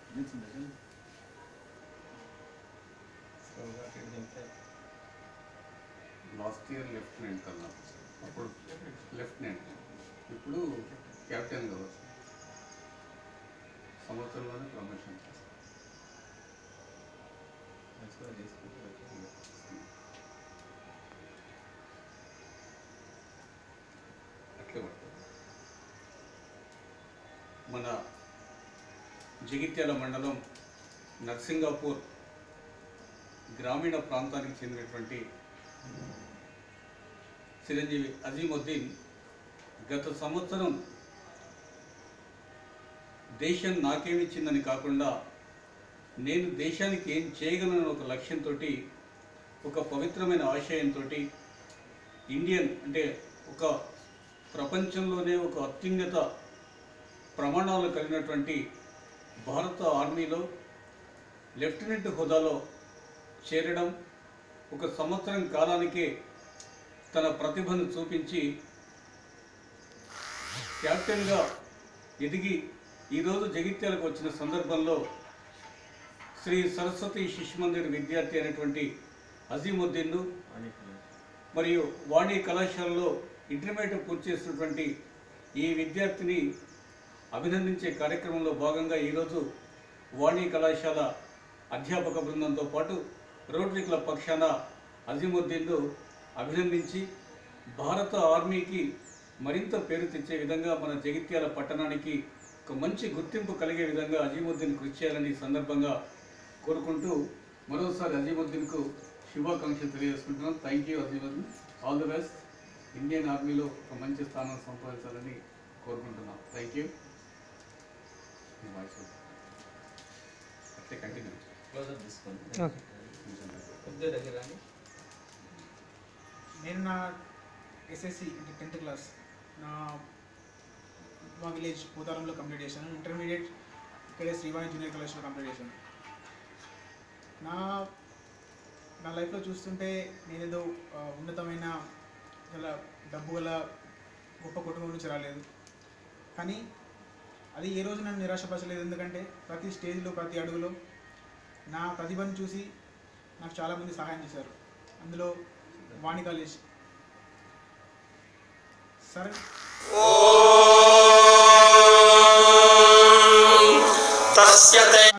Last year lieutenant కన్నా అప్పుడు lieutenant ఇప్పుడు కెప్టెన్ కావచ్చు సంవత్సరంలోనే ప్రమోషన్ అట్లే పడుతుంది మన జగిత్యాల మండలం నర్సింగాపూర్ గ్రామీణ ప్రాంతానికి చెందినటువంటి చిరంజీవి అజీముద్దీన్ గత సంవత్సరం దేశం నాకేమిచ్చిందని కాకుండా నేను దేశానికి ఏం చేయగలను ఒక లక్ష్యంతో ఒక పవిత్రమైన ఆశయంతో ఇండియన్ అంటే ఒక ప్రపంచంలోనే ఒక అత్యున్నత ప్రమాణాలు కలిగినటువంటి భారత ఆర్మీలో లెఫ్టినెంట్ హోదాలో చేరడం ఒక సంవత్సరం కాలానికే తన ప్రతిభను చూపించి కెప్టెన్గా ఎదిగి ఈరోజు జగిత్యాలకు వచ్చిన సందర్భంలో శ్రీ సరస్వతి శిశు మందిర్ విద్యార్థి అయినటువంటి అజీముద్దీన్ను మరియు వాణి కళాశాలలో ఇంటర్మీడియట్ పూర్తి చేసినటువంటి ఈ విద్యార్థిని అభినందించే కార్యక్రమంలో భాగంగా ఈరోజు వాణి కళాశాల అధ్యాపక బృందంతో పాటు రోటరీ క్లబ్ పక్షాన అజీముద్దీన్ను అభినందించి భారత ఆర్మీకి మరింత పేరు తెచ్చే విధంగా మన జగిత్యాల పట్టణానికి ఒక మంచి గుర్తింపు కలిగే విధంగా అజీముద్దీన్ కృషి చేయాలని ఈ సందర్భంగా కోరుకుంటూ మరోసారి అజీముద్దీన్కు శుభాకాంక్షలు తెలియజేసుకుంటున్నాం thank you Azimuddin all the best Indian ఆర్మీలో ఒక మంచి స్థానం సంపాదించాలని కోరుకుంటున్నాం థ్యాంక్ యూ అట్లే కంటిన్యూ క్లోజర్ తీసుకోండి ఓకే కొద్దిగా దగ్గర రండి. నేను నా ఎస్ఎస్సి అంటే టెన్త్ క్లాస్ నా మా విలేజ్ పూతారంలో కంప్లీట్ చేశాను ఇంటర్మీడియట్ ఇక్కడే శ్రీవాణి జూనియర్ కాలేజ్లో కంప్లీట్ చేశాను నా నా లైఫ్లో చూస్తుంటే నేనేదో ఆ, ఉన్నతమైన చాలా డబ్బు గల గొప్ప కుటుంబం నుంచి రాలేదు కానీ అది ఏ రోజు నన్ను నిరాశపరచలేదు ఎందుకంటే ప్రతి స్టేజ్లో ప్రతి అడుగులో నా ప్రతిభను చూసి నాకు చాలామంది సహాయం చేశారు అందులో వాణి కాలేజ్ సరే तस्य ते